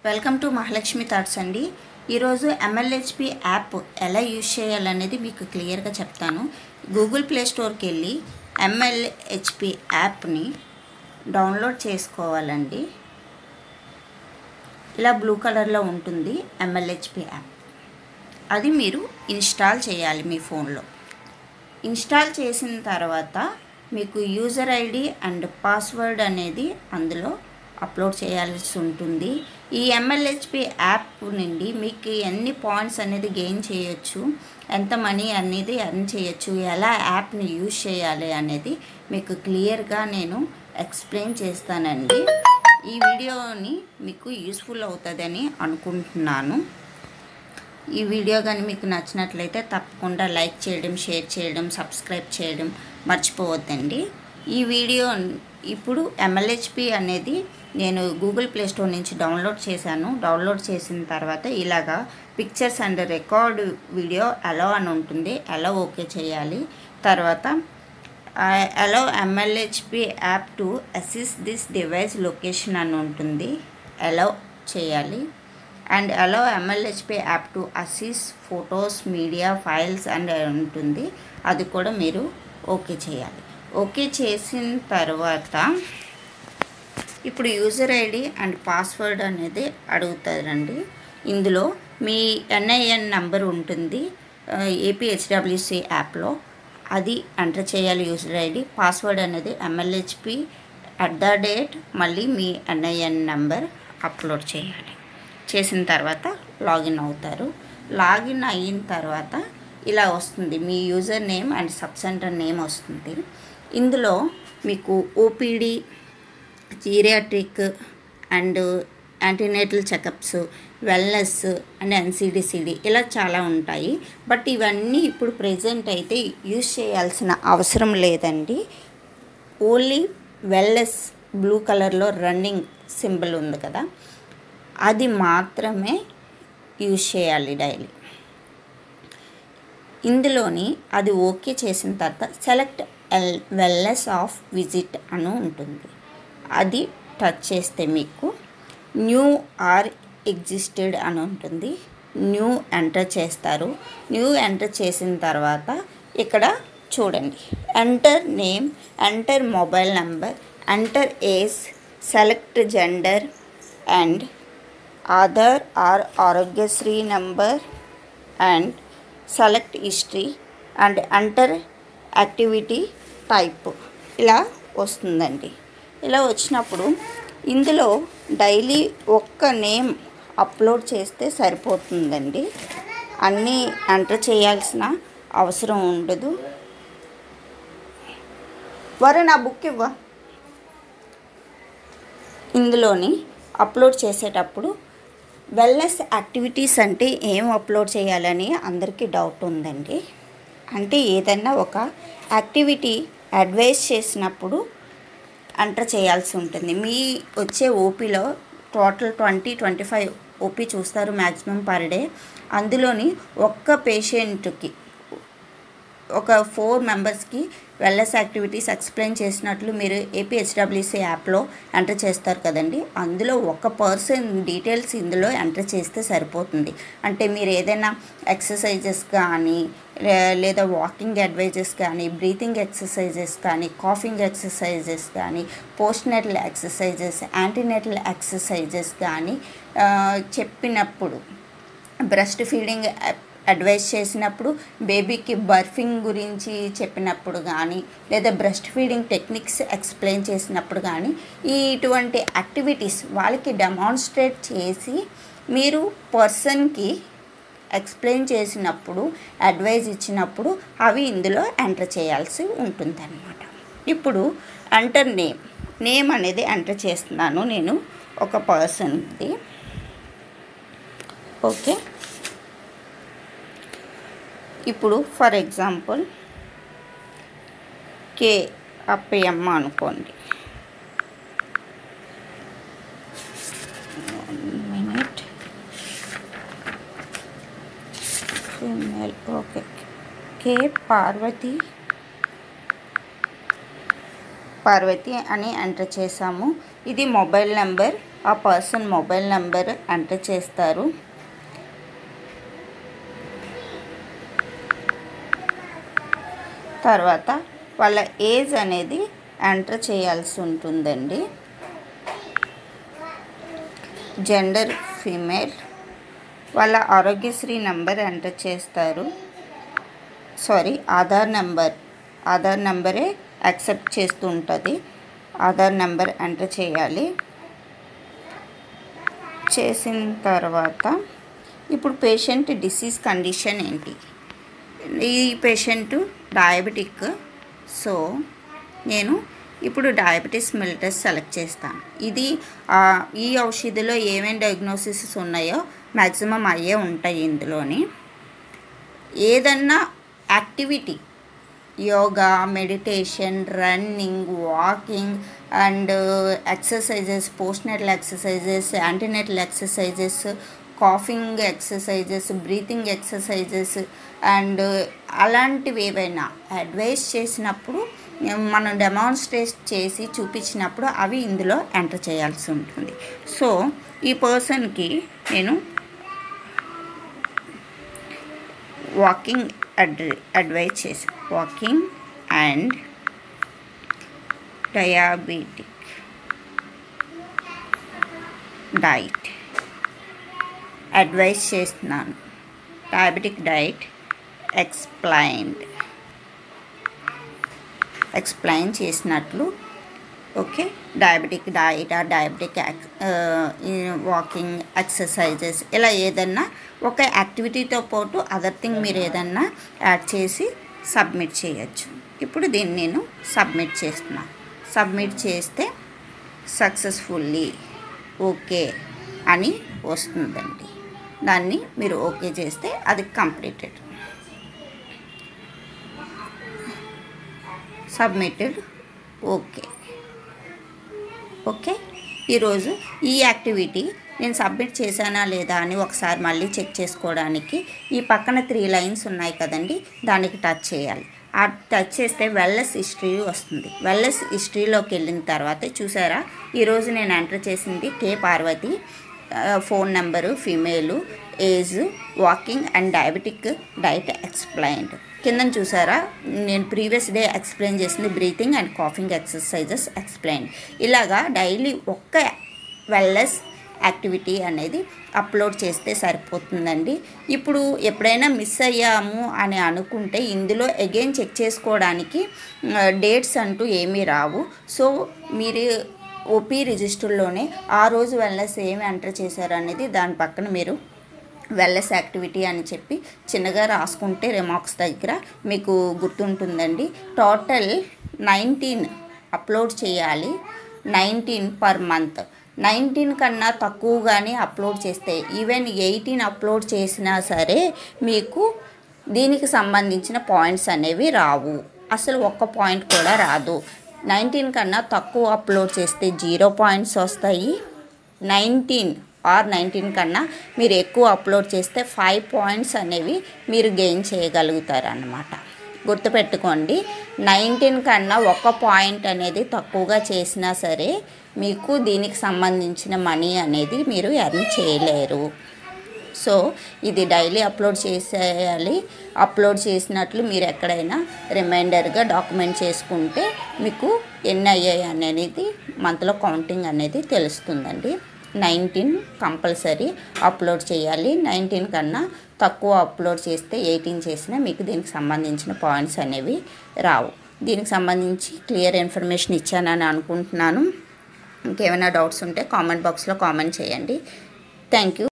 welcome to Mahalakshmi thoughts అండి ఈరోజు MLHP app ఎలా యూజ్ చేయాలనేది మీకు క్లియర్గా చెప్తాను గూగుల్ ప్లే స్టోర్కి వెళ్ళి ఎంఎల్హెచ్పి యాప్ని డౌన్లోడ్ చేసుకోవాలండి ఇలా బ్లూ కలర్లో ఉంటుంది ఎంఎల్హెచ్పి యాప్ అది మీరు ఇన్స్టాల్ చేయాలి మీ ఫోన్లో ఇన్స్టాల్ చేసిన తర్వాత మీకు యూజర్ ఐడి అండ్ పాస్వర్డ్ అనేది అందులో అప్లోడ్ చేయాల్సి ఉంటుంది ఈ ఎంఎల్హెచ్పి యాప్ నుండి మీకు ఎన్ని పాయింట్స్ అనేది గెయిన్ చేయొచ్చు ఎంత మనీ అనేది ఎర్న్ చేయొచ్చు ఎలా యాప్ని యూజ్ చేయాలి అనేది మీకు క్లియర్గా నేను ఎక్స్ప్లెయిన్ చేస్తానండి ఈ వీడియోని మీకు యూస్ఫుల్ అవుతుందని అనుకుంటున్నాను ఈ వీడియో కానీ మీకు నచ్చినట్లయితే తప్పకుండా లైక్ చేయడం షేర్ చేయడం సబ్స్క్రైబ్ చేయడం మర్చిపోవద్దండి ఈ వీడియో ఇప్పుడు ఎంఎల్హెచ్పి అనేది నేను గూగుల్ ప్లే స్టోర్ నుంచి డౌన్లోడ్ చేశాను డౌన్లోడ్ చేసిన తర్వాత ఇలాగా pictures and record video allow అని ఉంటుంది అలో ఓకే చేయాలి తర్వాత allow M L H P app to assist this device location అని ఉంటుంది అలో చేయాలి and allow M L H P app to assist photos media files and ఉంటుంది అది కూడా మీరు ఓకే చేయాలి ఓకే చేసిన తర్వాత ఇప్పుడు యూజర్ ఐడి అండ్ పాస్వర్డ్ అనేది అడుగుతారండి ఇందులో మీ ఎన్ఐఎన్ నంబర్ ఉంటుంది ఏపీహెచ్డబ్ల్యూసి యాప్లో అది ఎంటర్ చేయాలి యూజర్ ఐడి పాస్వర్డ్ అనేది ఎంఎల్హెచ్పి అట్ ద డేట్ మళ్ళీ మీ ఎన్ఐఎన్ నంబర్ అప్లోడ్ చేయాలి చేసిన తర్వాత లాగిన్ అవుతారు లాగిన్ అయిన తర్వాత ఇలా వస్తుంది మీ user name and sub centre name వస్తుంది ఇందులో మీకు OPD geriatric and antenatal checkups wellness and ఎన్సిడిసిడి ఇలా చాలా ఉంటాయి బట్ ఇవన్నీ ఇప్పుడు ప్రజెంట్ అయితే యూజ్ చేయాల్సిన అవసరం లేదండి ఓన్లీ వెల్నెస్ బ్లూ కలర్లో రన్నింగ్ సింబల్ ఉంది కదా అది మాత్రమే యూజ్ చేయాలి డైలీ ఇందులోని అది ఓకే చేసిన తర్వాత select L wellness of visit అని ఉంటుంది అది టచ్ చేస్తే మీకు న్యూ ఆర్ ఎగ్జిస్టెడ్ అని ఉంటుంది న్యూ ఎంటర్ చేస్తారు న్యూ ఎంటర్ చేసిన తర్వాత ఇక్కడ చూడండి enter name enter mobile number enter age select gender and Aadhaar or Aarogyasri number and select history and enter activity type ఇలా వస్తుందండి ఇలా వచ్చినప్పుడు ఇందులో డైలీ ఒక్క నేమ్ అప్లోడ్ చేస్తే సరిపోతుందండి అన్నీ ఎంటర్ చేయాల్సిన అవసరం ఉండదు వర నా బుక్ ఇవ్వ ఇందులోని అప్లోడ్ చేసేటప్పుడు వెల్నెస్ యాక్టివిటీస్ అంటే ఏం అప్లోడ్ చేయాలని అందరికీ డౌట్ ఉందండి అంటే ఏదన్నా ఒక యాక్టివిటీ అడ్వైస్ చేసినప్పుడు ఎంటర్ చేయాల్సి ఉంటుంది మీ వచ్చే ఓపీలో total twenty twenty five OP చూస్తారు మ్యాక్సిమం పర్ డే అందులోని ఒక్క పేషెంట్కి ఒక ఫోర్ మెంబర్స్కి వెల్నెస్ యాక్టివిటీస్ ఎక్స్ప్లెయిన్ చేసినట్లు మీరు ఏపీహెచ్డబ్ల్యూసీ యాప్లో ఎంటర్ చేస్తారు కదండి అందులో ఒక పర్సన్ డీటెయిల్స్ ఇందులో ఎంటర్ చేస్తే సరిపోతుంది అంటే మీరు ఏదైనా ఎక్సర్సైజెస్ కానీ లేదా వాకింగ్ అడ్వైజెస్ కానీ బ్రీతింగ్ ఎక్సర్సైజెస్ కానీ కాఫింగ్ ఎక్సర్సైజెస్ కానీ postnatal exercises antenatal exercises కానీ చెప్పినప్పుడు బ్రెస్ట్ ఫీడింగ్ అడ్వైస్ చేసినప్పుడు బేబీకి బర్ఫింగ్ గురించి చెప్పినప్పుడు కానీ లేదా బ్రెస్ట్ ఫీడింగ్ టెక్నిక్స్ ఎక్స్ప్లెయిన్ చేసినప్పుడు కానీ ఈ ఇటువంటి యాక్టివిటీస్ వాళ్ళకి డెమాన్స్ట్రేట్ చేసి మీరు పర్సన్కి ఎక్స్ప్లెయిన్ చేసినప్పుడు అడ్వైజ్ ఇచ్చినప్పుడు అవి ఇందులో ఎంటర్ చేయాల్సి ఉంటుందన్నమాట ఇప్పుడు ఎంటర్ నేమ్ నేమ్ అనేది ఎంటర్ చేస్తున్నాను నేను ఒక పర్సన్ది ఓకే ఇప్పుడు ఫర్ ఎగ్జాంపుల్ కే అప్పయమ్మ అనుకోండి minute female okay K Parvathi Parvathi అని ఎంటర్ చేసాము ఇది మొబైల్ నెంబర్ ఆ పర్సన్ మొబైల్ నెంబర్ ఎంటర్ చేస్తారు తర్వాత వాళ్ళ ఏజ్ అనేది ఎంటర్ చేయాల్సి ఉంటుందండి జెండర్ ఫీమేల్ వాళ్ళ ఆరోగ్యశ్రీ నెంబర్ ఎంటర్ చేస్తారు సారీ ఆధార్ నెంబర్ ఆధార్ నెంబరే యాక్సెప్ట్ చేస్తూ ఉంటుంది ఆధార్ నెంబర్ ఎంటర్ చేయాలి చేసిన తర్వాత ఇప్పుడు పేషెంట్ డిసీజ్ కండిషన్ ఏంటి ఈ పేషెంట్ డయాబెటిక్ సో నేను ఇప్పుడు డయాబెటీస్ మిల్టస్ సెలెక్ట్ చేస్తాను ఇది ఆ, ఈ ఔషధిలో ఏమేమి డయాగ్నోసిస్ ఉన్నాయో మ్యాక్సిమం అయ్యే ఉంటాయి ఇందులోని ఏదన్నా activity yoga meditation running walking and exercises postnatal exercises antenatal exercises coughing exercises breathing exercises and అలాంటివి ఏవైనా అడ్వైస్ చేసినప్పుడు మనం డెమాన్స్ట్రేట్ చేసి చూపించినప్పుడు అవి ఇందులో ఎంటర్ చేయాల్సి ఉంటుంది సో ఈ పర్సన్కి నేను వాకింగ్ అడ్ అడ్వైజ్ చేసి walking and diabetic diet advise చేస్తున్నాను డయాబెటిక్ డైట్ ఎక్స్ప్లైన్డ్ ఎక్స్ప్లెయిన్ చేసినట్లు ఓకే డయాబెటిక్ డైట్ ఆ డయాబెటిక్ వాకింగ్ ఎక్సర్సైజెస్ ఇలా ఏదన్నా ఒక యాక్టివిటీతో పాటు అదర్ థింగ్ మీరు ఏదన్నా యాడ్ చేసి సబ్మిట్ చేయొచ్చు ఇప్పుడు దీన్ని నేను సబ్మిట్ చేస్తున్నాను సబ్మిట్ చేస్తే సక్సెస్ఫుల్లీ ఓకే అని వస్తుందండి దాన్ని మీరు ఓకే చేస్తే అది కంప్లీటెడ్ సబ్మిటెడ్ ఓకే ఓకే ఈరోజు ఈ యాక్టివిటీ నేను సబ్మిట్ చేశానా లేదా అని ఒకసారి మళ్ళీ చెక్ చేసుకోవడానికి ఈ పక్కన త్రీ లైన్స్ ఉన్నాయి కదండి దానికి టచ్ చేయాలి ఆ టచ్ చేస్తే వెల్నెస్ హిస్టరీ వస్తుంది వెల్నెస్ హిస్టరీలోకి వెళ్ళిన తర్వాత చూసారా ఈరోజు నేను ఎంటర్ చేసింది కే పార్వతి ఆ, phone number female age walking and diabetic diet explained కింద చూసారా నేను ప్రీవియస్ డే ఎక్స్ప్లెయిన్ చేసింది breathing and coughing exercises explain ఇలాగా డైలీ ఒక్క వెల్నెస్ యాక్టివిటీ అనేది అప్లోడ్ చేస్తే సరిపోతుందండి ఇప్పుడు ఎప్పుడైనా మిస్ అయ్యాము అని అనుకుంటే ఇందులో అగైన్ చెక్ చేసుకోవడానికి డేట్స్ అంటూ ఏమీ రావు సో మీరు ఓపీ రిజిస్టర్లోనే ఆ రోజు వెల్నెస్ ఏమి ఎంటర్ చేశారు అనేది దాని పక్కన మీరు వెల్నెస్ యాక్టివిటీ అని చెప్పి చిన్నగా రాసుకుంటే రిమార్క్స్ దగ్గర మీకు గుర్తుంటుందండి టోటల్ నైన్టీన్ అప్లోడ్ చేయాలి నైన్టీన్ పర్ మంత్ నైన్టీన్ కన్నా తక్కువగానే అప్లోడ్ చేస్తే ఈవెన్ ఎయిటీన్ అప్లోడ్ చేసినా సరే మీకు దీనికి సంబంధించిన పాయింట్స్ అనేవి రావు అసలు ఒక్క పాయింట్ కూడా రాదు నైన్టీన్ కన్నా తక్కువ అప్లోడ్ చేస్తే జీరో పాయింట్స్ వస్తాయి నైన్టీన్ ఆర్ నైన్టీన్ కన్నా మీరు ఎక్కువ అప్లోడ్ చేస్తే ఫైవ్ పాయింట్స్ అనేవి మీరు గెయిన్ చేయగలుగుతారు అన్నమాట గుర్తుపెట్టుకోండి నైన్టీన్ కన్నా ఒక పాయింట్ అనేది తక్కువగా చేసినా సరే మీకు దీనికి సంబంధించిన మనీ అనేది మీరు ఎర్న్ చేయలేరు సో ఇది డైలీ అప్లోడ్ చేసేయాలి అప్లోడ్ చేసినట్లు మీరు ఎక్కడైనా రిమైండర్గా డాక్యుమెంట్ చేసుకుంటే మీకు ఎన్ని అయ్యాయి అనేది మంత్లో కౌంటింగ్ అనేది తెలుస్తుందండి నైన్టీన్ కంపల్సరీ అప్లోడ్ చేయాలి నైన్టీన్ కన్నా తక్కువ అప్లోడ్ చేస్తే ఎయిటీన్ చేసినా మీకు దీనికి సంబంధించిన పాయింట్స్ అనేవి రావు దీనికి సంబంధించి క్లియర్ ఇన్ఫర్మేషన్ ఇచ్చానని అనుకుంటున్నాను ఇంకేమైనా డౌట్స్ ఉంటే కామెంట్ బాక్స్లో కామెంట్ చేయండి థ్యాంక్ యూ